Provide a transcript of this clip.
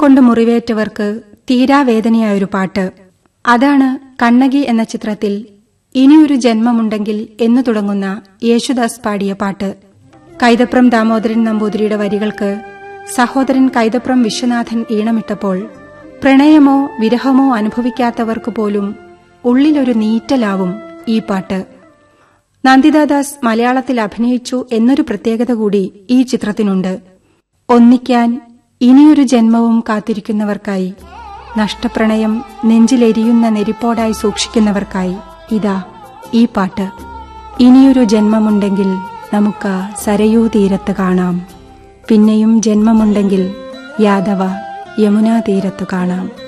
കൊണ്ട് മുറിവേറ്റവർക്ക് തീരാവേദനയായൊരു പാട്ട് അതാണ് കണ്ണകി എന്ന ചിത്രത്തിൽ ഇനിയൊരു ജന്മമുണ്ടെങ്കിൽ എന്നു തുടങ്ങുന്ന യേശുദാസ് പാടിയ പാട്ട് കൈതപ്രം ദാമോദരൻ നമ്പൂതിരിയുടെ വരികൾക്ക് സഹോദരൻ കൈതപ്രം വിശ്വനാഥൻ ഈണമിട്ടപ്പോൾ പ്രണയമോ വിരഹമോ അനുഭവിക്കാത്തവർക്ക് പോലും ഉള്ളിലൊരു നീറ്റലാവും ഈ പാട്ട് നന്ദിതാദാസ് മലയാളത്തിൽ അഭിനയിച്ചു എന്നൊരു പ്രത്യേകത കൂടി ഈ ചിത്രത്തിനുണ്ട് ഒന്നിക്കാൻ ഇനിയൊരു ജന്മവും കാത്തിരിക്കുന്നവർക്കായി നഷ്ടപ്രണയം നെഞ്ചിലെരിയുന്ന നെരിപ്പോടായി സൂക്ഷിക്കുന്നവർക്കായി ഇതാ ഈ പാട്ട് ഇനിയൊരു ജന്മമുണ്ടെങ്കിൽ നമുക്ക് സരയൂ തീരത്ത് കാണാം പിന്നെയും ജന്മമുണ്ടെങ്കിൽ യാദവ യമുനാ തീരത്ത് കാണാം